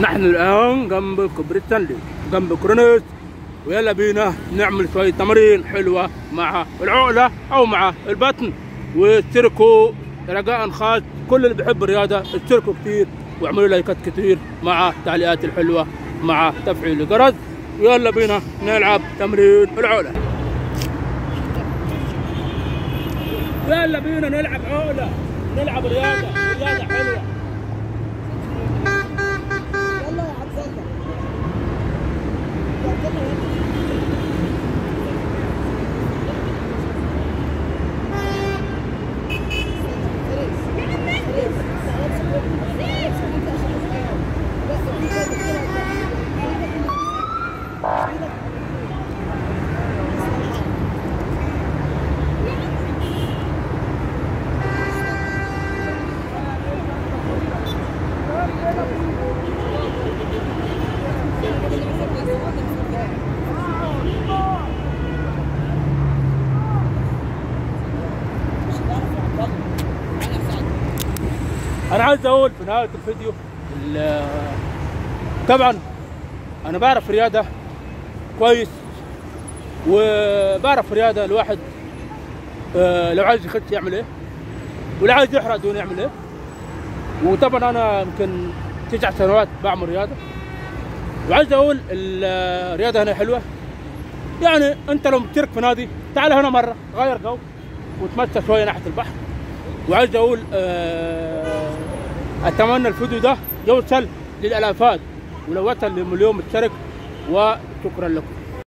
نحن الآن جنب كوبري ستانلي جنب كورنيش ويلا بينا نعمل شوية تمارين حلوة مع العقلة أو مع البطن واشتركوا رجاء خاص كل اللي بيحب الرياضة اشتركوا كتير واعملوا لايكات كتير مع التعليقات الحلوة مع تفعيل الجرس ويلا بينا نلعب تمرين العقلة يلا بينا نلعب عقلة نلعب رياضة رياضة حلوة يلا يا عبد الله يلا يلا انا عايز اقول في نهايه الفيديو ال- طبعا انا بعرف رياضه كويس وبعرف رياضه الواحد آه، لو عايز يخس يعمل ايه ولو عايز يحرق دهون يعمل ايه وطبعا انا يمكن تسع سنوات بعمل رياضه وعايز اقول الرياضه هنا حلوه يعني انت لو مشترك في نادي تعال هنا مره غير جو وتمشى شويه ناحيه البحر وعايز اقول آه اتمنى الفيديو ده يوصل للالافات ولو وصل لمليون مشترك وشكرا لكم